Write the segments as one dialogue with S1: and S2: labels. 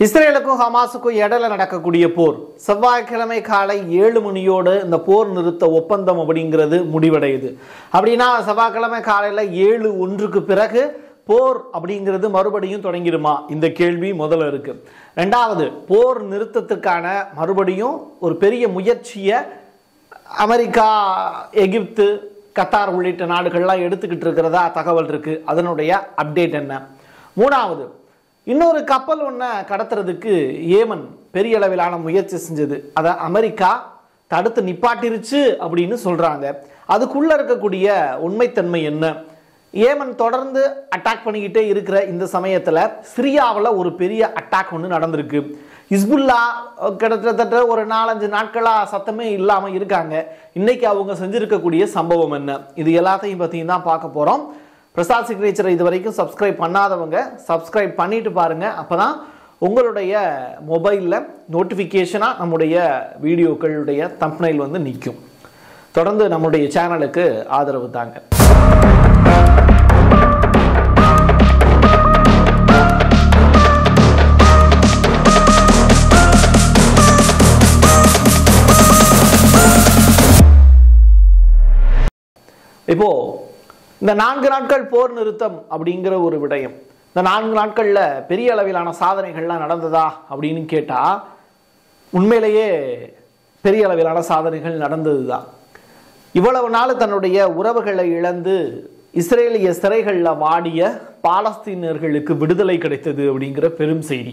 S1: இஸ்ரேலுக்கும் ஹமாஸுக்கும் இடையில நடக்கக்கூடிய போர் செவ்வாய்க்கிழமை காலை ஏழு மணியோடு இந்த போர் நிறுத்த ஒப்பந்தம் அப்படிங்கிறது முடிவடையுது அப்படின்னா செவ்வாய்க்கிழமை காலையில் ஏழு ஒன்றுக்கு பிறகு போர் அப்படிங்கிறது மறுபடியும் தொடங்கிடுமா இந்த கேள்வி முதல்ல இருக்கு ரெண்டாவது போர் நிறுத்தத்துக்கான மறுபடியும் ஒரு பெரிய முயற்சியை அமெரிக்கா எகிப்து கத்தார் உள்ளிட்ட நாடுகள்லாம் எடுத்துக்கிட்டு இருக்கிறதா தகவல் இருக்கு அதனுடைய அப்டேட் என்ன மூணாவது இன்னொரு கப்பல் ஒன்றை கடத்துறதுக்கு ஏமன் பெரிய அளவிலான முயற்சி செஞ்சது அதை அமெரிக்கா தடுத்து நிப்பாட்டிருச்சு அப்படின்னு சொல்றாங்க அதுக்குள்ள இருக்கக்கூடிய உண்மைத்தன்மை என்ன ஏமன் தொடர்ந்து அட்டாக் பண்ணிக்கிட்டே இருக்கிற இந்த சமயத்தில் சிரியாவில் ஒரு பெரிய அட்டாக் ஒன்று நடந்திருக்கு ஹிஸ்புல்லா அஹ், கிட்டத்தட்ட ஒரு நாலஞ்சு நாட்களாக சத்தமே இல்லாமல் இருக்காங்க இன்னைக்கு அவங்க செஞ்சிருக்கக்கூடிய சம்பவம் என்ன இது எல்லாத்தையும் பற்றியும் தான் பார்க்க போகிறோம் பிரசாத் சிக்னேச்சரை இது வரைக்கும் சப்ஸ்கிரைப் பண்ணாதவங்க சப்ஸ்கிரைப் பண்ணிட்டு பாருங்க அப்பதான் உங்களுடைய மொபைலில் நோட்டிஃபிகேஷனாக நம்முடைய வீடியோக்களுடைய தம்ப்னைல் வந்து நிற்கும் தொடர்ந்து நம்முடைய சேனலுக்கு ஆதரவு தாங்க இப்போ இந்த நான்கு நாட்கள் போர் நிறுத்தம் அப்படிங்கிற ஒரு விடயம் இந்த நான்கு நாட்கள்ல பெரிய அளவிலான சாதனைகள்லாம் நடந்ததா அப்படின்னு கேட்டா உண்மையிலேயே பெரிய அளவிலான சாதனைகள் நடந்தது தான் இவ்வளவு நாள் தன்னுடைய உறவுகளை இழந்து இஸ்ரேலிய சிறைகளில் வாடிய பாலஸ்தீனர்களுக்கு விடுதலை கிடைத்தது அப்படிங்கிற பெரும் செய்தி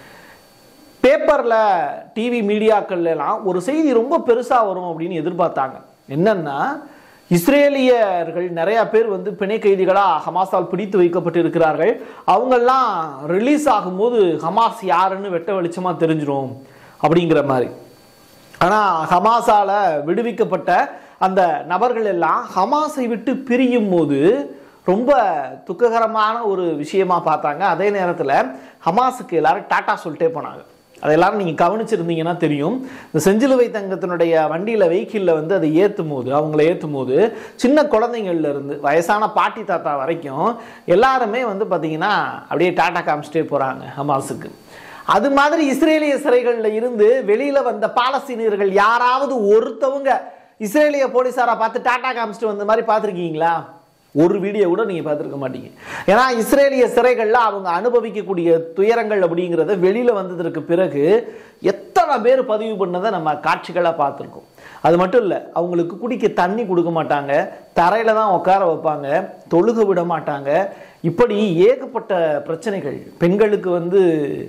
S1: பேப்பரில் டிவி மீடியாக்கள்ல எல்லாம் ஒரு செய்தி ரொம்ப பெருசாக வரும் அப்படின்னு எதிர்பார்த்தாங்க என்னன்னா இஸ்ரேலியர்கள் நிறைய பேர் வந்து பிணை கைதிகளாக ஹமாஸால் பிடித்து வைக்கப்பட்டு இருக்கிறார்கள் அவங்கெல்லாம் ரிலீஸ் ஆகும்போது ஹமாஸ் யாருன்னு வெட்ட வெளிச்சமாக தெரிஞ்சிரும் அப்படிங்கிற மாதிரி ஆனால் ஹமாஸால விடுவிக்கப்பட்ட அந்த நபர்கள் எல்லாம் ஹமாஸை விட்டு பிரியும் போது ரொம்ப துக்ககரமான ஒரு விஷயமா பார்த்தாங்க அதே நேரத்தில் ஹமாஸுக்கு எல்லாரும் டாட்டா சொல்லிட்டே போனாங்க அதை எல்லாரும் நீங்கள் கவனிச்சிருந்தீங்கன்னா தெரியும் இந்த செஞ்சிலுவை தங்கத்தினுடைய வண்டியில் வெஹிக்கிளில் வந்து அதை ஏற்றும் போது அவங்கள ஏற்றும் போது சின்ன குழந்தைங்கள்ல இருந்து வயசான பாட்டி தாத்தா வரைக்கும் எல்லாருமே வந்து பார்த்தீங்கன்னா அப்படியே டாட்டா காமிச்சிட்டே போகிறாங்க ஹமாஸுக்கு அது மாதிரி இஸ்ரேலிய சிறைகளில் இருந்து வெளியில வந்த பாலஸ்தீனியர்கள் யாராவது ஒருத்தவங்க இஸ்ரேலிய போலீஸாரை பார்த்து டாட்டா காமிச்சிட்டு வந்த மாதிரி பார்த்துருக்கீங்களா ஒரு வீடியோ கூட நீங்க பார்த்துருக்க மாட்டீங்க ஏன்னா இஸ்ரேலிய சிறைகள்ல அவங்க அனுபவிக்கக்கூடிய துயரங்கள் அப்படிங்கிறத வெளியில வந்ததற்கு பிறகு எத்தனை பேர் பதிவு பண்ணதை நம்ம காட்சிகளா பார்த்துருக்கோம் அது மட்டும் இல்லை அவங்களுக்கு குடிக்க தண்ணி கொடுக்க மாட்டாங்க தரையில தான் உட்கார வைப்பாங்க தொழுக விட மாட்டாங்க இப்படி ஏகப்பட்ட பிரச்சனைகள் பெண்களுக்கு வந்து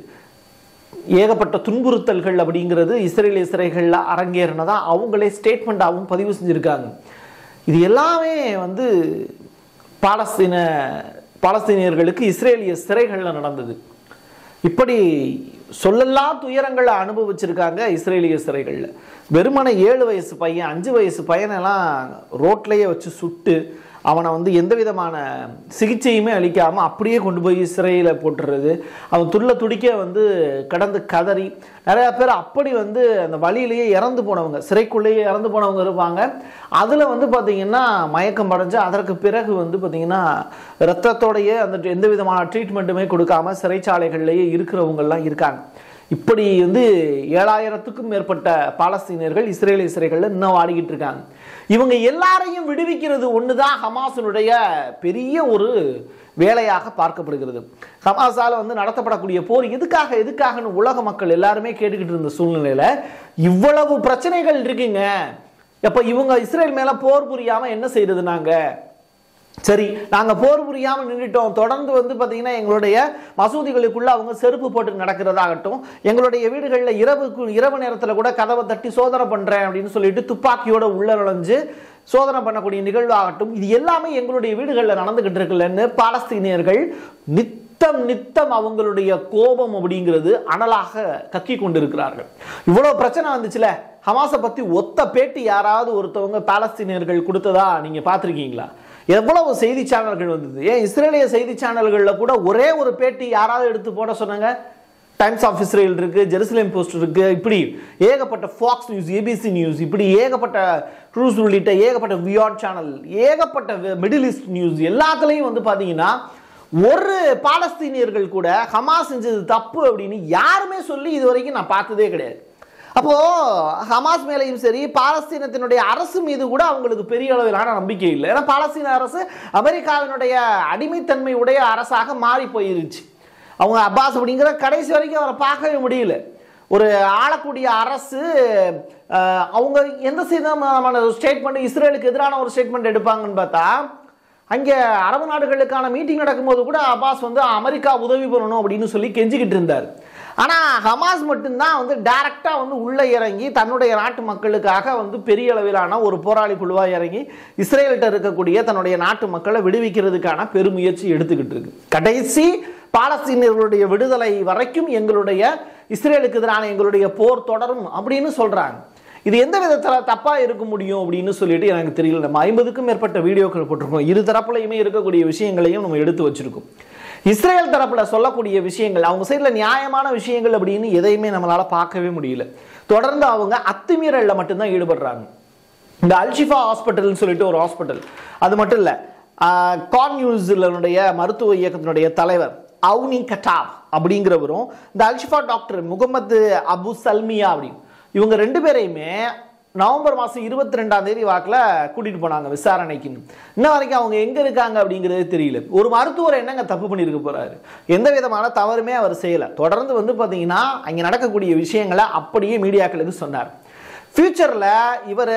S1: ஏகப்பட்ட துன்புறுத்தல்கள் அப்படிங்கிறது இஸ்ரேலிய சிறைகளில் அரங்கேறினதா அவங்களே ஸ்டேட்மெண்ட்டாகவும் பதிவு செஞ்சுருக்காங்க இது எல்லாமே வந்து பாலஸ்தீன பாலஸ்தீனியர்களுக்கு இஸ்ரேலிய சிறைகளில் நடந்தது இப்படி சொல்லலா துயரங்களை அனுபவிச்சிருக்காங்க இஸ்ரேலிய சிறைகளில் வெறுமனை ஏழு வயசு பையன் அஞ்சு வயசு பையனெல்லாம் ரோட்லேயே வச்சு சுட்டு அவனை வந்து எந்த விதமான சிகிச்சையுமே அளிக்காமல் அப்படியே கொண்டு போய் சிறையில் போட்டுறது அவன் துள்ள துடிக்க வந்து கடந்து கதறி நிறையா பேர் அப்படி வந்து அந்த வழியிலேயே இறந்து போனவங்க சிறைக்குள்ளேயே இறந்து போனவங்க இருப்பாங்க அதில் வந்து பார்த்திங்கன்னா மயக்கம் அடைஞ்சு அதற்கு பிறகு வந்து பார்த்திங்கன்னா ரத்தத்தோடையே அந்த எந்த விதமான ட்ரீட்மெண்ட்டுமே கொடுக்காம சிறைச்சாலைகள்லேயே இருக்கிறவங்கெல்லாம் இருக்காங்க இப்படி வந்து ஏழாயிரத்துக்கும் மேற்பட்ட பாலஸ்தீனியர்கள் இஸ்ரேலிய சிறைகளில் இன்னும் வாடிக்கிட்டு இருக்காங்க இவங்க எல்லாரையும் விடுவிக்கிறது ஒண்ணுதான் ஹமாஸினுடைய பெரிய ஒரு வேலையாக பார்க்கப்படுகிறது ஹமாஸால வந்து நடத்தப்படக்கூடிய போர் எதுக்காக எதுக்காகன்னு உலக மக்கள் எல்லாருமே கேட்டுக்கிட்டு இருந்த சூழ்நிலையில இவ்வளவு பிரச்சனைகள் இருக்குங்க அப்ப இவங்க இஸ்ரேல் மேல போர் புரியாம என்ன செய்யறது நாங்க சரி நாங்க போர் புரியாம நின்றுட்டோம் தொடர்ந்து வந்து பாத்தீங்கன்னா எங்களுடைய மசூதிகளுக்குள்ள அவங்க செருப்பு போட்டு நடக்கிறதாகட்டும் எங்களுடைய வீடுகளில் இரவு இரவு நேரத்துல கூட கதவை தட்டி சோதனை பண்றேன் அப்படின்னு சொல்லிட்டு துப்பாக்கியோட உள்ள நுழைஞ்சு சோதனை பண்ணக்கூடிய நிகழ்வாகட்டும் இது எல்லாமே எங்களுடைய வீடுகளில் நடந்துகிட்டு இருக்குல்லன்னு பாலஸ்தீனியர்கள் நித்தம் நித்தம் அவங்களுடைய கோபம் அப்படிங்கிறது அனலாக கக்கி கொண்டிருக்கிறார்கள் இவ்வளவு பிரச்சனை வந்துச்சுல ஹமாஸை பத்தி ஒத்த பேட்டி யாராவது ஒருத்தவங்க பாலஸ்தீனியர்கள் கொடுத்ததா நீங்க பார்த்திருக்கீங்களா எவ்வளவு செய்தி சேனல்கள் வந்தது ஏன் இஸ்ரேலிய செய்தி சேனல்களில் கூட ஒரே ஒரு பேட்டி யாராவது எடுத்து போட சொன்னாங்க டைம்ஸ் ஆஃப் இஸ்ரேல் இருக்கு ஜெருசலேம் போஸ்ட் இருக்கு இப்படி ஏகப்பட்ட ஃபாக்ஸ் நியூஸ் ஏபிசி நியூஸ் இப்படி ஏகப்பட்ட க்ரூஸ் உள்ளிட்ட ஏகப்பட்ட வியாட் சேனல் ஏகப்பட்ட மிடில் ஈஸ்ட் நியூஸ் எல்லாத்துலேயும் வந்து பார்த்தீங்கன்னா ஒரு பாலஸ்தீனியர்கள் கூட ஹமாஸ் செஞ்சது தப்பு அப்படின்னு யாருமே சொல்லி இது வரைக்கும் நான் பார்த்ததே கிடையாது அப்போ ஹமாஸ் மேலேயும் சரி பாலஸ்தீனத்தினுடைய அரசு மீது கூட அவங்களுக்கு பெரிய அளவிலான நம்பிக்கை இல்லை ஏன்னா பாலஸ்தீன அரசு அமெரிக்காவினுடைய அடிமைத்தன்மை உடைய அரசாக மாறி போயிருச்சு அவங்க அப்பாஸ் அப்படிங்கிற கடைசி வரைக்கும் அவரை பார்க்கவே முடியல ஒரு ஆளக்கூடிய அரசு அஹ், அவங்க எந்த விதமான ஸ்டேட்மெண்ட் இஸ்ரேலுக்கு எதிரான ஒரு ஸ்டேட்மெண்ட் எடுப்பாங்கன்னு பார்த்தா அங்கே அரபு நாடுகளுக்கான மீட்டிங் நடக்கும்போது கூட அப்பாஸ் வந்து அமெரிக்கா உதவி பண்ணணும் அப்படின்னு சொல்லி கெஞ்சிக்கிட்டு இருந்தார் ஆனால் ஹமாஸ் மட்டும்தான் வந்து டைரக்டாக வந்து உள்ளே இறங்கி தன்னுடைய நாட்டு மக்களுக்காக வந்து பெரிய அளவிலான ஒரு போராளி குழுவாக இறங்கி இஸ்ரேல்கிட்ட இருக்கக்கூடிய தன்னுடைய நாட்டு மக்களை விடுவிக்கிறதுக்கான பெருமுயற்சி எடுத்துக்கிட்டு இருக்கு கடைசி பாலஸ்தீனியர்களுடைய விடுதலை வரைக்கும் எங்களுடைய இஸ்ரேலுக்கு எதிரான எங்களுடைய போர் தொடரும் அப்படின்னு சொல்றாங்க இது எந்த விதத்தில் தப்பா இருக்க முடியும் அப்படின்னு சொல்லிட்டு எனக்கு தெரியல நம்ம ஐம்பதுக்கும் மேற்பட்ட வீடியோக்கள் போட்டிருக்கோம் இரு தரப்புலையுமே இருக்கக்கூடிய விஷயங்களையும் நம்ம எடுத்து வச்சிருக்கோம் இஸ்ரேல் தரப்புல சொல்லக்கூடிய விஷயங்கள் அவங்க சைடில் நியாயமான விஷயங்கள் அப்படின்னு எதையுமே நம்மளால பார்க்கவே முடியல தொடர்ந்து அவங்க அத்துமீறல்ல மட்டும்தான் ஈடுபடுறாங்க இந்த அல்ஷிஃபா ஹாஸ்பிட்டல்னு சொல்லிட்டு ஒரு ஹாஸ்பிட்டல் அது மட்டும் இல்லை கான் நியூஸினுடைய மருத்துவ இயக்கத்தினுடைய தலைவர் அவுனி கட்டாப் அப்படிங்கிறவரும் இந்த Alshifa doctor Muhammad Abu Salmiya அப்படி இவங்க ரெண்டு பேரையுமே நவம்பர் மாதம் இருபத்தி ரெண்டாம் தேதி வாக்கில் கூட்டிட்டு போனாங்க விசாரணைக்கு இன்ன வரைக்கும் அவங்க எங்க இருக்காங்க அப்படிங்கிறது தெரியல ஒரு மருத்துவர் என்னங்க தப்பு பண்ணியிருக்க போறாரு எந்த விதமான தவறுமே அவர் செய்யல தொடர்ந்து வந்து பார்த்தீங்கன்னா அங்கே நடக்கக்கூடிய விஷயங்களை அப்படியே மீடியாக்களுக்கு சொன்னார் ஃபியூச்சரில் இவர்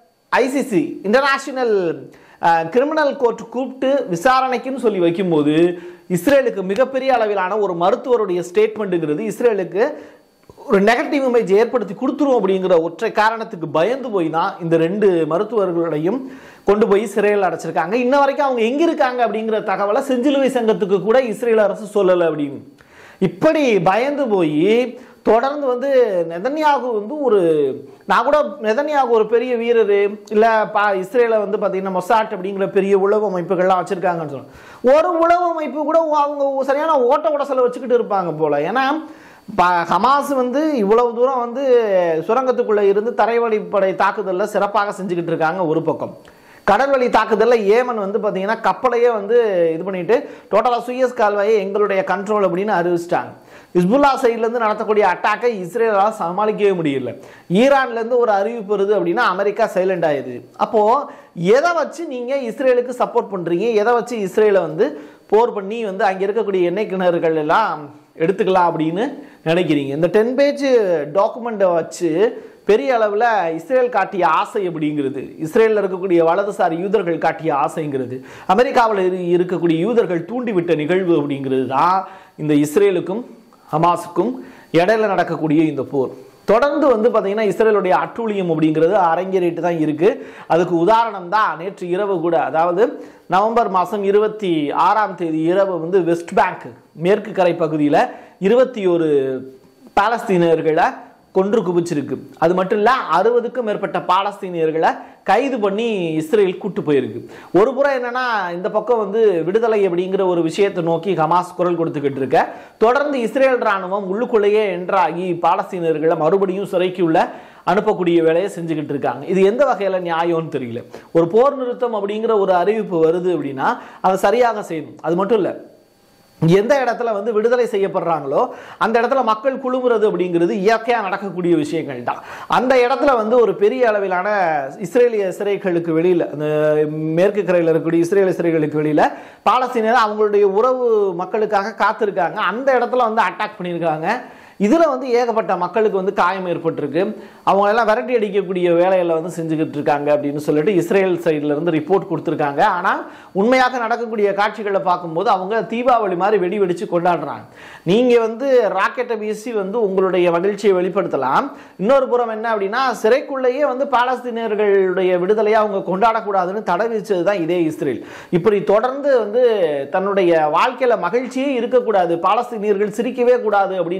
S1: ஐசிசி இன்டர்நேஷனல் கிரிமினல் கோர்ட் கூப்பிட்டு விசாரணைக்குன்னு சொல்லி வைக்கும்போது இஸ்ரேலுக்கு மிகப்பெரிய அளவிலான ஒரு மருத்துவருடைய ஸ்டேட்மெண்ட்டுங்கிறது இஸ்ரேலுக்கு ஒரு நெகட்டிவ் இமேஜ் ஏற்படுத்தி கொடுத்துரும் அப்படிங்கிற ஒற்றை காரணத்துக்கு பயந்து போய் தான் இந்த ரெண்டு மருத்துவர்களையும் கொண்டு போய் சிறையில் அடைச்சிருக்காங்க இன்ன வரைக்கும் அவங்க எங்க இருக்காங்க அப்படிங்கிற தகவலை செஞ்சிலுவை சங்கத்துக்கு கூட இஸ்ரேல் அரசு சொல்லலை அப்படின்னு இப்படி பயந்து போய் தொடர்ந்து வந்து நெதன்யாகு வந்து ஒரு நான் கூட நெதன்யாகு ஒரு பெரிய வீரர் இல்லை பா இஸ்ரேலை வந்து பார்த்தீங்கன்னா மொசாட் அப்படிங்கிற பெரிய உளவு அமைப்புகள்லாம் வச்சுருக்காங்கன்னு சொல்லுவாங்க ஒரு உளவு அமைப்பு கூட அவங்க சரியான ஓட்ட உடசலை வச்சுக்கிட்டு இருப்பாங்க போல ஏன்னா ப ஹமாஸ் வந்து இவ்வளவு தூரம் வந்து சுரங்கத்துக்குள்ளே இருந்து தரைவழிப்படை தாக்குதலில் சிறப்பாக செஞ்சுக்கிட்டு இருக்காங்க ஒரு பக்கம் கடல்வழி தாக்குதலில் ஏமன் வந்து பார்த்தீங்கன்னா கப்பலையே வந்து இது பண்ணிட்டு டோட்டலாக சுயஸ் கால்வாயை எங்களுடைய கண்ட்ரோல் அப்படின்னு அறிவிச்சிட்டாங்க இஸ்புல்லா சைட்லேருந்து நடத்தக்கூடிய அட்டாக்கை இஸ்ரேலால் சமாளிக்கவே முடியல ஈரான்லேருந்து ஒரு அறிவிப்பு வருது அப்படின்னா அமெரிக்கா சைலண்ட் ஆயிடுது அப்போது எதை வச்சு நீங்கள் இஸ்ரேலுக்கு சப்போர்ட் பண்ணுறீங்க எதை வச்சு இஸ்ரேலை வந்து போர் பண்ணி வந்து அங்கே இருக்கக்கூடிய எண்ணெய் கிணறுகள் எல்லாம் எடுத்துக்கலாம் அப்படின்னு நினைக்கிறீங்க இந்த டென் பேஜ் டாக்குமெண்ட்டை வச்சு பெரிய அளவில் இஸ்ரேல் காட்டிய ஆசை அப்படிங்கிறது இஸ்ரேலில் இருக்கக்கூடிய வலதுசாரி யூதர்கள் காட்டிய ஆசைங்கிறது அமெரிக்காவில் இரு- இருக்கக்கூடிய யூதர்கள் தூண்டிவிட்ட நிகழ்வு அப்படிங்கிறது தான் இந்த இஸ்ரேலுக்கும் ஹமாஸுக்கும் இடையில நடக்கக்கூடிய இந்த போர் தொடர்ந்து வந்து பார்த்தீங்கன்னா இஸ்ரேலுடைய அட்டூழியம் அப்படிங்கிறது அரங்கேறிட்டு தான் இருக்கு அதுக்கு உதாரணம் தான் நேற்று இரவு கூட அதாவது நவம்பர் மாதம் இருபத்தி ஆறாம் தேதி இரவு வந்து வெஸ்ட் பேங்க் மேற்கு கரை பகுதியில் இருபத்தி ஒரு பாலஸ்தீனர்களை கொன்று குவிச்சிருக்கு அது மட்டும் இல்ல அறுபதுக்கும் மேற்பட்ட பாலஸ்தீனியர்களை கைது பண்ணி இஸ்ரேல் கூட்டு போயிருக்கு ஒரு புறம் என்னன்னா இந்த பக்கம் வந்து விடுதலை அப்படிங்கிற ஒரு விஷயத்தை நோக்கி ஹமாஸ் குரல் கொடுத்துக்கிட்டு இருக்க தொடர்ந்து இஸ்ரேல் ராணுவம் உள்ளுக்குள்ளேயே என்றாகி பாலஸ்தீனர்களை மறுபடியும் சிறைக்குள்ள அனுப்பக்கூடிய வேலையை செஞ்சுக்கிட்டு இருக்காங்க இது எந்த வகையில் நியாயம்னு தெரியல ஒரு போர் நிறுத்தம் அப்படிங்கிற ஒரு அறிவிப்பு வருது அப்படின்னா அதை சரியாக செய்யணும் அது மட்டும் இல்லை எந்த இடத்துல வந்து விடுதலை செய்யப்படுறாங்களோ அந்த இடத்துல மக்கள் குழுமுறது அப்படிங்கிறது இயற்கையாக நடக்கக்கூடிய விஷயங்கள் தான் அந்த இடத்துல வந்து ஒரு பெரிய அளவிலான இஸ்ரேலிய சிறைகளுக்கு வெளியில் அந்த மேற்கு கரையில் இருக்கக்கூடிய இஸ்ரேலிய சிறைகளுக்கு வெளியில் பாலஸ்தீனர் அவங்களுடைய உறவு மக்களுக்காக காத்திருக்காங்க அந்த இடத்துல வந்து அட்டாக் பண்ணியிருக்காங்க இதில் வந்து ஏகப்பட்ட மக்களுக்கு வந்து காயம் ஏற்பட்டிருக்கு அவங்க எல்லாம் விரட்டி அடிக்கக்கூடிய வேலைகளை வந்து செஞ்சுக்கிட்டு இருக்காங்க அப்படின்னு சொல்லிட்டு இஸ்ரேல் சைடுல இருந்து ரிப்போர்ட் கொடுத்துருக்காங்க ஆனால் உண்மையாக நடக்கக்கூடிய காட்சிகளை பார்க்கும்போது அவங்க தீபாவளி மாதிரி வெடி வெடிச்சு கொண்டாடுறாங்க நீங்கள் வந்து ராக்கெட்டை வீசி வந்து உங்களுடைய மகிழ்ச்சியை வெளிப்படுத்தலாம் இன்னொரு புறம் என்ன அப்படின்னா சிறைக்குள்ளேயே வந்து பாலஸ்தீனியர்களுடைய விடுதலையை அவங்க கொண்டாடக்கூடாதுன்னு தடை விதிச்சது தான் இதே இஸ்ரேல் இப்படி தொடர்ந்து வந்து தன்னுடைய வாழ்க்கையில மகிழ்ச்சியே இருக்கக்கூடாது பாலஸ்தீனியர்கள் சிரிக்கவே கூடாது அப்படின்னு நினைக்கக்கூடிய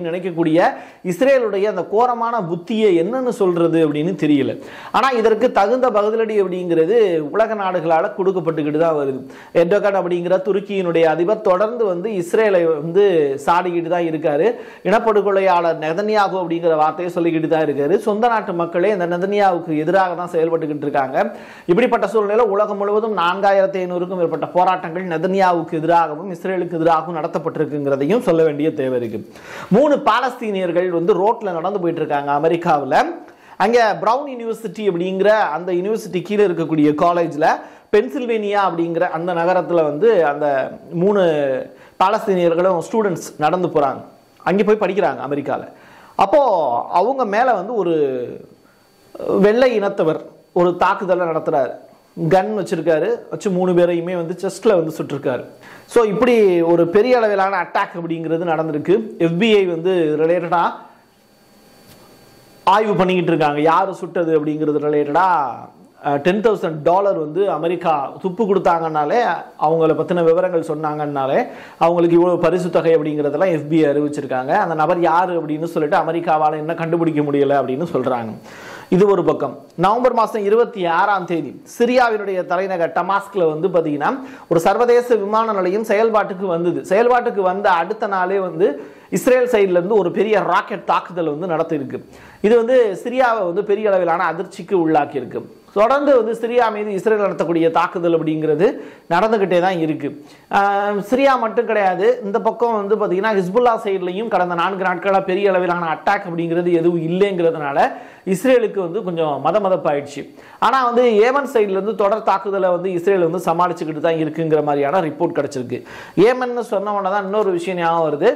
S1: இருக்கக்கூடிய இஸ்ரேலுடைய அந்த கோரமான புத்தியை என்னன்னு சொல்றது அப்படின்னு தெரியல ஆனா இதற்கு தகுந்த பதிலடி அப்படிங்கிறது உலக நாடுகளால் கொடுக்கப்பட்டுக்கிட்டு தான் வருது எர்டோகன் அப்படிங்கிற துருக்கியினுடைய அதிபர் தொடர்ந்து வந்து இஸ்ரேலை வந்து சாடிக்கிட்டு தான் இருக்காரு இனப்படுகொலையாளர் நெதன்யாகு அப்படிங்கிற வார்த்தையை சொல்லிக்கிட்டு தான் இருக்காரு சொந்த நாட்டு மக்களே இந்த நெதன்யாவுக்கு எதிராக தான் செயல்பட்டுக்கிட்டு இருக்காங்க இப்படிப்பட்ட சூழ்நிலையில உலகம் முழுவதும் நான்காயிரத்தி ஐநூறுக்கும் மேற்பட்ட போராட்டங்கள் நெதன்யாவுக்கு எதிராகவும் இஸ்ரேலுக்கு எதிராகவும் நடத்தப்பட்டிருக்குங்கிறதையும் சொல்ல வேண்டிய தேவை இருக்கு மூணு பாலஸ்தீனியர்கள் வந்து ரோட்ல நடந்து போயிட்டு இருக்காங்க அமெரிக்காவில் அங்கே பிரவுன் யூனிவர்சிட்டி அப்படிங்கிற அந்த யூனிவர்சிட்டி கீழே இருக்கக்கூடிய காலேஜில் பென்சில்வேனியா அப்படிங்கிற அந்த நகரத்தில் வந்து அந்த மூணு பாலஸ்தீனியர்களும் ஸ்டூடெண்ட்ஸ் நடந்து போகிறாங்க அங்கே போய் படிக்கிறாங்க அமெரிக்காவில் அப்போது அவங்க மேலே வந்து ஒரு வெள்ளை இனத்தவர் ஒரு தாக்குதலை நடத்துகிறாரு கன் வச்சிருக்காரு வச்சு மூணு பேரையுமே வந்து செஸ்ட்ல வந்து சுட்டிருக்காரு ஸோ இப்படி ஒரு பெரிய அளவிலான அட்டாக் அப்படிங்கிறது நடந்திருக்கு எஃபிஐ வந்து ரிலேட்டடாக ஆய்வு பண்ணிக்கிட்டு இருக்காங்க யார் சுட்டது அப்படிங்கிறது ரிலேட்டடாக டென் தௌசண்ட் டாலர் வந்து அமெரிக்கா துப்பு கொடுத்தாங்கனாலே அவங்கள பற்றின விவரங்கள் சொன்னாங்கன்னாலே அவங்களுக்கு இவ்வளோ பரிசு தொகை அப்படிங்கிறதெல்லாம் எஃபிஐ அறிவிச்சிருக்காங்க அந்த நபர் யார் அப்படின்னு சொல்லிட்டு அமெரிக்காவால் என்ன கண்டுபிடிக்க முடியல அப்படின்னு சொல்கிறாங்க இது ஒரு பக்கம் நவம்பர் மாதம் இருபத்தி ஆறாம் தேதி சிரியாவினுடைய தலைநகர் டமாஸ்கில் வந்து பார்த்தீங்கன்னா ஒரு சர்வதேச விமான நிலையம் செயல்பாட்டுக்கு வந்தது செயல்பாட்டுக்கு வந்த அடுத்த நாளே வந்து இஸ்ரேல் சைடுல இருந்து ஒரு பெரிய ராக்கெட் தாக்குதல் வந்து நடத்தியிருக்கு இது வந்து சிரியாவை வந்து பெரிய அளவிலான அதிர்ச்சிக்கு உள்ளாக்கியிருக்கு தொடர்ந்து வந்து சிரியா மீது இஸ்ரேல் நடத்தக்கூடிய தாக்குதல் அப்படிங்கிறது நடந்துக்கிட்டே தான் இருக்கு ஆஹ் சிரியா மட்டும் கிடையாது இந்த பக்கம் வந்து பார்த்தீங்கன்னா ஹிஸ்புல்லா சைட்லையும் கடந்த நான்கு நாட்களாக பெரிய அளவிலான அட்டாக் அப்படிங்கிறது எதுவும் இல்லைங்கிறதுனால இஸ்ரேலுக்கு வந்து கொஞ்சம் மத மதப்பாயிடுச்சு ஆனால் வந்து ஏமன் சைட்லேருந்து தொடர் தாக்குதலை வந்து இஸ்ரேல் வந்து சமாளிச்சுக்கிட்டு தான் இருக்குங்கிற மாதிரியான ரிப்போர்ட் கிடச்சிருக்கு ஏமன்னு சொன்ன உடனே தான் இன்னொரு விஷயம் ஞாபகம் வருது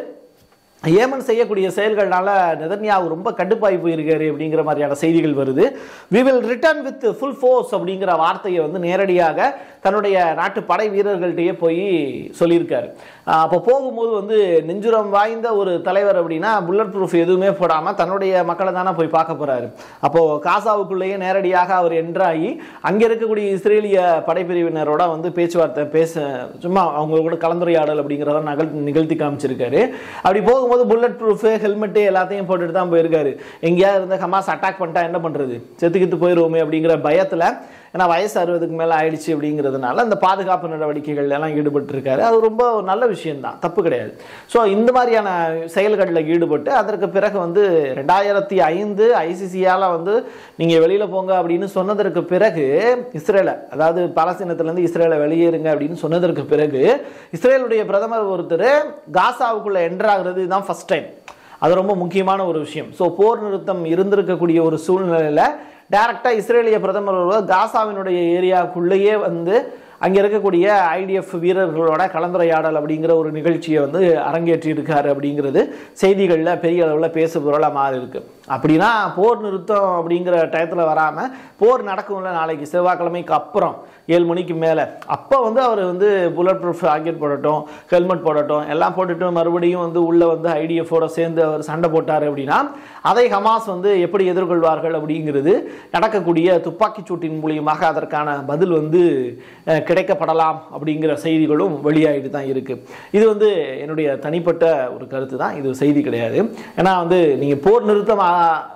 S1: ஏமன் செய்யக்கூடிய செயல்கள்னால நெதன்யாவு ரொம்ப கடுப்பாகி போயிருக்காரு அப்படிங்கிற மாதிரியான செய்திகள் வருது we will return with full force அப்படிங்கிற வார்த்தையை வந்து நேரடியாக தன்னுடைய நாட்டு படை வீரர்கள்ட்டயே போய் சொல்லியிருக்காரு ஆஹ் அப்போ போகும்போது வந்து நெஞ்சுரம் வாய்ந்த ஒரு தலைவர் அப்படின்னா புல்லட் ப்ரூஃப் எதுவுமே போடாமல் தன்னுடைய மக்களை தானே போய் பார்க்க போறாரு அப்போ காசாவுக்குள்ளேயே நேரடியாக அவர் என்ட்ராகி அங்கே இருக்கக்கூடிய இஸ்ரேலிய படைப்பிரிவினரோட வந்து பேச்சுவார்த்தை பேச சும்மா அவங்க கூட கலந்துரையாடல் அப்படிங்கிறத நகல் நிகழ்த்தி காமிச்சிருக்காரு அப்படி போகும்போது புல்லட் ப்ரூஃப் ஹெல்மெட்டு எல்லாத்தையும் போட்டுட்டு தான் போயிருக்காரு எங்கேயாவது இருந்து ஹமாஸ் அட்டாக் பண்ணிட்டா என்ன பண்றது செத்துக்கிட்டு போயிருவோமே அப்படிங்கிற பயத்துல ஏன்னா வயசு அறுபதுக்கு மேலே ஆயிடுச்சு அப்படிங்கிறதுனால அந்த பாதுகாப்பு நடவடிக்கைகள் எல்லாம் ஈடுபட்டு இருக்காரு அது ரொம்ப ஒரு நல்ல விஷயம்தான் தப்பு கிடையாது ஸோ இந்த மாதிரியான செயல்களில் ஈடுபட்டு அதற்கு பிறகு வந்து ரெண்டாயிரத்தி ஐந்து ஐசிசியால் வந்து நீங்கள் வெளியில் போங்க அப்படின்னு சொன்னதற்கு பிறகு இஸ்ரேலை அதாவது பாலஸ்தீனத்திலேருந்து இஸ்ரேலை வெளியேறுங்க அப்படின்னு சொன்னதற்கு பிறகு இஸ்ரேலுடைய பிரதமர் ஒருத்தர் காசாவுக்குள்ளே என்ட்ராகிறது இதுதான் ஃபர்ஸ்ட் டைம் அது ரொம்ப முக்கியமான ஒரு விஷயம் ஸோ போர் நிறுத்தம் இருந்திருக்கக்கூடிய ஒரு சூழ்நிலையில் டைரக்டாக இஸ்ரேலிய பிரதமர் ஒருவர் காசாவினுடைய ஏரியாவுக்குள்ளேயே வந்து அங்கே இருக்கக்கூடிய ஐடிஎஃப் வீரர்களோட கலந்துரையாடல் அப்படிங்கிற ஒரு நிகழ்ச்சியை வந்து அரங்கேற்றி இருக்காரு அப்படிங்கிறது செய்திகளில் பெரிய அளவில் பேசுபொருளாக மாறி இருக்கு அப்படின்னா போர் நிறுத்தம் அப்படிங்கிற டயத்தில் வராமல் போர் நடக்கும்ல நாளைக்கு செவ்வாய்க்கிழமைக்கு அப்புறம் ஏழு மணிக்கு மேலே அப்போ வந்து அவர் வந்து புல்லட் ப்ரூஃப் ஜாக்கெட் போடட்டும் ஹெல்மெட் போடட்டும் எல்லாம் போட்டுட்டு மறுபடியும் வந்து உள்ளே வந்து ஐடிஎஃபோட சேர்ந்து அவர் சண்டை போட்டார் அப்படின்னா அதை ஹமாஸ் வந்து எப்படி எதிர்கொள்வார்கள் அப்படிங்கிறது நடக்கக்கூடிய துப்பாக்கிச் சூட்டின் மூலியமாக அதற்கான பதில் வந்து அஹ், கிடைக்கப்படலாம் அப்படிங்கிற செய்திகளும் வெளியாகிட்டு தான் இருக்கு இது வந்து என்னுடைய தனிப்பட்ட ஒரு கருத்து தான் இது செய்தி கிடையாது ஏன்னா வந்து நீங்கள் போர் நிறுத்தம் ஆ-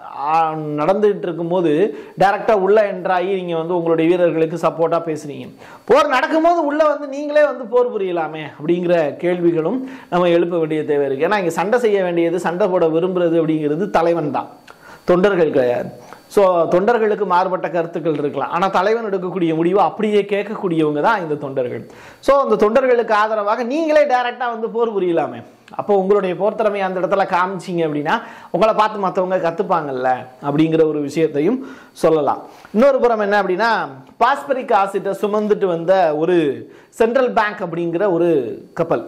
S1: ஆ- நடந்துகிட்டு இருக்கும்போது டைரெக்டாக உள்ள என்ட்ராகி நீங்கள் வந்து உங்களுடைய வீரர்களுக்கு சப்போர்ட்டாக பேசுறீங்க போர் நடக்கும்போது உள்ளே வந்து நீங்களே வந்து போர் புரியலாமே அப்படிங்கிற கேள்விகளும் நம்ம எழுப்ப வேண்டிய தேவை இருக்குது ஏன்னா இங்கே சண்டை செய்ய வேண்டியது சண்டை போட விரும்புறது அப்படிங்கிறது தலைவன் தான் தொண்டர்கள் கிடையாது ஸோ தொண்டர்களுக்கு மாறுபட்ட கருத்துக்கள் இருக்கலாம் ஆனால் தலைவன் எடுக்கக்கூடிய முடிவு அப்படியே கேட்கக்கூடியவங்க தான் இந்த தொண்டர்கள் ஸோ அந்த தொண்டர்களுக்கு ஆதரவாக நீங்களே டைரெக்டாக வந்து போர் புரியலாமே அப்போ உங்களுடைய போர் திறமையை அந்த இடத்துல காமிச்சிங்க அப்படின்னா உங்களை பார்த்து மற்றவங்க கற்றுப்பாங்கல்ல அப்படிங்கிற ஒரு விஷயத்தையும் சொல்லலாம் இன்னொரு புறம் என்ன அப்படின்னா பாஸ்பரிக் ஆசிட்டை சுமந்துட்டு வந்த ஒரு சென்ட்ரல் பேங்க் அப்படிங்கிற ஒரு கப்பல்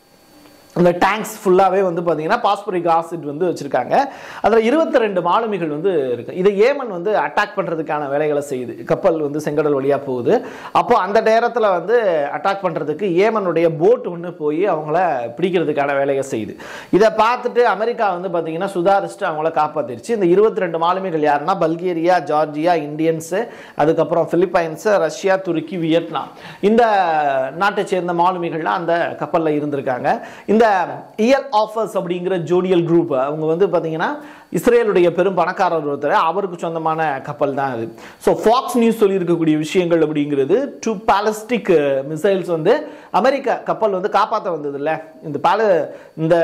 S1: அந்த டேங்க்ஸ் ஃபுல்லாகவே வந்து பார்த்தீங்கன்னா பாஸ்பரிக் ஆசிட் வந்து வச்சுருக்காங்க அதில் இருபத்தி ரெண்டு மாலுமிகள் வந்து இருக்கு இதை ஏமன் வந்து அட்டாக் பண்ணுறதுக்கான வேலைகளை செய்யுது கப்பல் வந்து செங்கடல் வழியாக போகுது அப்போ அந்த நேரத்தில் வந்து அட்டாக் பண்ணுறதுக்கு ஏமனுடைய போட் ஒன்று போய் அவங்கள பிடிக்கிறதுக்கான வேலையை செய்யுது இதை பார்த்துட்டு அமெரிக்கா வந்து பார்த்தீங்கன்னா சுதாரிச்சுட்டு அவங்கள காப்பாற்றிருச்சு இந்த இருபத்தி ரெண்டு மாலுமிகள் யாருன்னா பல்கேரியா ஜார்ஜியா இந்தியன்ஸு அதுக்கப்புறம் பிலிப்பைன்ஸு ரஷ்யா துருக்கி வியட்நாம் இந்த நாட்டை சேர்ந்த மாலுமிகள்லாம் அந்த கப்பலில் இருந்திருக்காங்க இந்த இந்த இயல் ஆஃபர்ஸ் அப்படிங்கிற ஜோடியல் குரூப் அவங்க வந்து பார்த்தீங்கன்னா இஸ்ரேலுடைய பெரும் பணக்காரர் ஒருத்தர் அவருக்கு சொந்தமான கப்பல் தான் அது ஸோ ஃபாக்ஸ் நியூஸ் சொல்லியிருக்கக்கூடிய விஷயங்கள் அப்படிங்கிறது டூ பாலஸ்டிக் மிசைல்ஸ் வந்து அமெரிக்கா கப்பல் வந்து காப்பாற்ற வந்தது இல்லை இந்த பால இந்த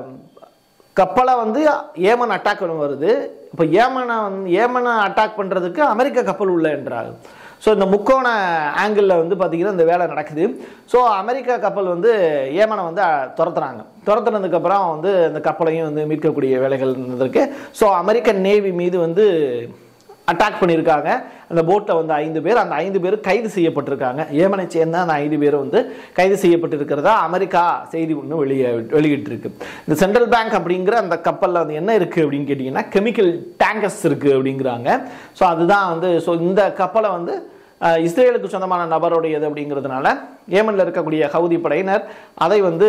S1: கப்பலை வந்து ஏமன் அட்டாக் வருது இப்போ ஏமனை வந்து ஏமனை அட்டாக் பண்ணுறதுக்கு அமெரிக்க கப்பல் உள்ள என்றாங்க ஸோ இந்த முக்கோண ஆங்கிளில் வந்து பார்த்திங்கன்னா இந்த வேலை நடக்குது ஸோ அமெரிக்கா கப்பல் வந்து ஏமனை வந்து அஹ், துரத்துறாங்க துரத்துனதுக்கப்புறம் வந்து இந்த கப்பலையும் வந்து மீட்கக்கூடிய வேலைகள் இருந்திருக்கு ஸோ அமெரிக்கன் நேவி மீது வந்து அட்டாக் பண்ணியிருக்காங்க அந்த போட்டில் வந்து ஐந்து பேர் அந்த ஐந்து பேர் கைது செய்யப்பட்டிருக்காங்க ஏமனை சேர்ந்த அந்த ஐந்து பேர் வந்து கைது செய்யப்பட்டிருக்கிறதா அமெரிக்கா செய்தி ஒன்று வெளியே வெளியிட்டிருக்கு இந்த சென்ட்ரல் பேங்க் அப்படிங்கிற அந்த கப்பலில் வந்து என்ன இருக்குது அப்படின்னு கேட்டிங்கன்னா கெமிக்கல் டேங்கர்ஸ் இருக்குது அப்படிங்கிறாங்க ஸோ அதுதான் வந்து ஸோ இந்த கப்பலை வந்து அஹ், இஸ்ரேலுக்கு சொந்தமான நபருடையது அப்படிங்கிறதுனால ஏமனில் இருக்கக்கூடிய ஹவுதி படையினர் அதை வந்து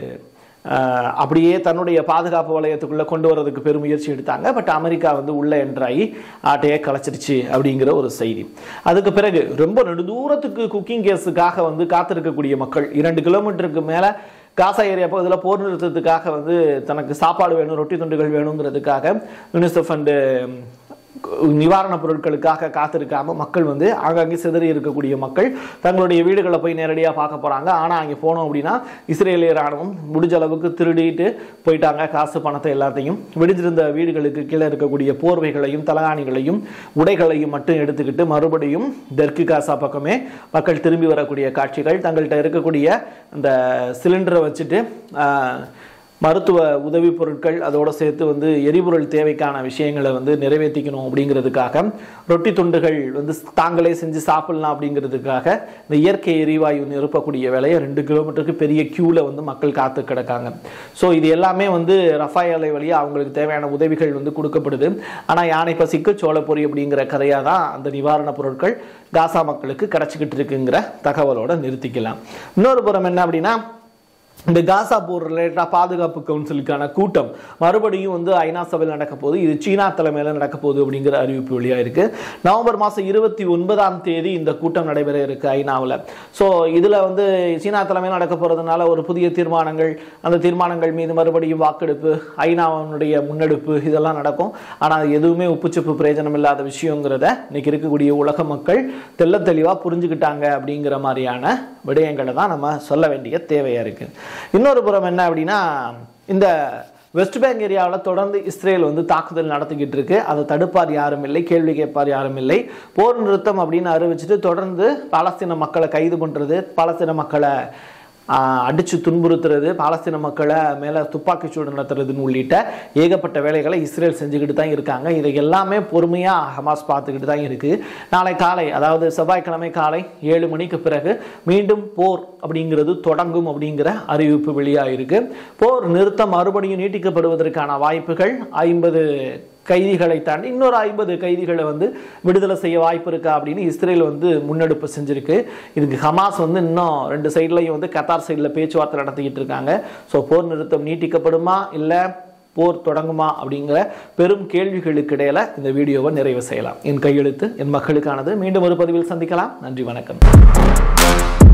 S1: அஹ், அப்படியே தன்னுடைய பாதுகாப்பு வலயத்துக்குள்ளே கொண்டு வரதுக்கு பெருமுயற்சி எடுத்தாங்க பட் அமெரிக்கா வந்து உள்ள என்ட்ராகி ஆட்டையே கலைச்சிருச்சு அப்படிங்கிற ஒரு செய்தி அதுக்கு பிறகு ரொம்ப நெடுதூரத்துக்கு குக்கிங் கேஸுக்காக வந்து காத்திருக்கக்கூடிய மக்கள் இரண்டு கிலோமீட்டருக்கு மேலே காசா ஏரியா பகுதியில் போர் நிறுத்தத்துக்காக வந்து தனக்கு சாப்பாடு வேணும் ரொட்டி துண்டுகள் வேணுங்கிறதுக்காக யூனிசெஃப் அண்டு நிவாரணப் பொருட்களுக்காக காத்திருக்காம மக்கள் வந்து ஆங்காங்கே சிதறி இருக்கக்கூடிய மக்கள் தங்களுடைய வீடுகளை போய் நேரடியாக பார்க்க போகிறாங்க ஆனால் அங்கே போனோம் அப்படின்னா இஸ்ரேலிய ராணுவம் முடிஞ்ச அளவுக்கு திருடிட்டு போயிட்டாங்க காசு பணத்தை எல்லாத்தையும் வெடிஞ்சிருந்த வீடுகளுக்கு கீழே இருக்கக்கூடிய போர்வைகளையும் தலகாணிகளையும் உடைகளையும் மட்டும் எடுத்துக்கிட்டு மறுபடியும் தெற்கு காசா பக்கமே மக்கள் திரும்பி வரக்கூடிய காட்சிகள் தங்கள்கிட்ட இருக்கக்கூடிய அந்த சிலிண்டரை வச்சுட்டு ஆஹ், மருத்துவ உதவி பொருட்கள் அதோடு சேர்த்து வந்து எரிபொருள் தேவைக்கான விஷயங்களை வந்து நிறைவேற்றிக்கணும் அப்படிங்கிறதுக்காக ரொட்டி துண்டுகள் வந்து தாங்களே செஞ்சு சாப்பிடலாம் அப்படிங்கிறதுக்காக இந்த இயற்கை எரிவாயு நிரப்பக்கூடிய வேலையை ரெண்டு கிலோமீட்டருக்கு பெரிய கியூவில் வந்து மக்கள் காத்து கிடக்காங்க ஸோ இது எல்லாமே வந்து ரஃபாய் அலை வழியாக அவங்களுக்கு தேவையான உதவிகள் வந்து கொடுக்கப்படுது ஆனால் யானை பசிக்கு சோளப்பொரி அப்படிங்கிற கதையாக தான் அந்த நிவாரணப் பொருட்கள் காசா மக்களுக்கு கிடச்சிக்கிட்டு இருக்குங்கிற தகவலோட நிறுத்திக்கலாம் இன்னொரு புறம் என்ன அப்படின்னா இந்த காசா போர் ரிலேட்டடாக பாதுகாப்பு கவுன்சிலுக்கான கூட்டம் மறுபடியும் வந்து ஐநா சபையில் நடக்க போகுது இது சீனா தலைமையில் நடக்க போகுது அப்படிங்கிற அறிவிப்பு வெளியாக இருக்கு நவம்பர் மாதம் இருபத்தி ஒன்பதாம் தேதி இந்த கூட்டம் நடைபெற இருக்கு ஐநாவில் ஸோ இதில் வந்து சீனா தலைமையில் நடக்க போகிறதுனால ஒரு புதிய தீர்மானங்கள் அந்த தீர்மானங்கள் மீது மறுபடியும் வாக்கெடுப்பு ஐநாவினுடைய முன்னெடுப்பு இதெல்லாம் நடக்கும் ஆனால் அது எதுவுமே உப்புச்சப்பு பிரயோஜனம் இல்லாத விஷயங்கிறத இன்னைக்கு இருக்கக்கூடிய உலக மக்கள் தெள்ள தெளிவாக புரிஞ்சுக்கிட்டாங்க அப்படிங்கிற மாதிரியான விடயங்களை தான் நம்ம சொல்ல வேண்டிய தேவையாக இருக்குது இன்னொரு புறம் என்ன அப்படின்னா இந்த வெஸ்ட் பேங்க் ஏரியாவில் தொடர்ந்து இஸ்ரேல் வந்து தாக்குதல் நடத்திக்கிட்டு இருக்கு அதை தடுப்பார் யாரும் இல்லை கேள்வி கேட்பார் யாரும் இல்லை போர் நிறுத்தம் அப்படின்னு அறிவிச்சிட்டு தொடர்ந்து பாலஸ்தீன மக்களை கைது பண்ணுறது பாலஸ்தீன மக்களை ஆஹ், அடிச்சு துன்புறுத்துறது பாலஸ்தீன மக்களை மேலே துப்பாக்கிச்சூடு நடத்துறதுன்னு உள்ளிட்ட ஏகப்பட்ட வேலைகளை இஸ்ரேல் செஞ்சுக்கிட்டு தான் இருக்காங்க இதை எல்லாமே பொறுமையாக ஹமாஸ் பார்த்துக்கிட்டு தான் இருக்குது நாளை காலை அதாவது செவ்வாய்க்கிழமை காலை ஏழு மணிக்கு பிறகு மீண்டும் போர் அப்படிங்கிறது தொடங்கும் அப்படிங்கிற அறிவிப்பு வெளியாகிருக்கு போர் நிறுத்தம் மறுபடியும் நீட்டிக்கப்படுவதற்கான வாய்ப்புகள் ஐம்பது கைதிகளை தாண்டி இன்னொரு ஐம்பது கைதிகளை வந்து விடுதலை செய்ய வாய்ப்பு இருக்கா அப்படின்னு இஸ்ரேல் வந்து முன்னெடுப்பு செஞ்சிருக்கு இதுக்கு ஹமாஸ் வந்து இன்னும் ரெண்டு சைட்லையும் வந்து கத்தார் சைடில் பேச்சுவார்த்தை நடத்திக்கிட்டு இருக்காங்க ஸோ போர் நிறுத்தம் நீட்டிக்கப்படுமா இல்லை போர் தொடங்குமா அப்படிங்கிற பெரும் கேள்விகளுக்கு இடையில இந்த வீடியோவை நிறைவு செய்யலாம் என் கையெழுத்து என் மக்களுக்கானது மீண்டும் ஒரு பதிவில் சந்திக்கலாம் நன்றி வணக்கம்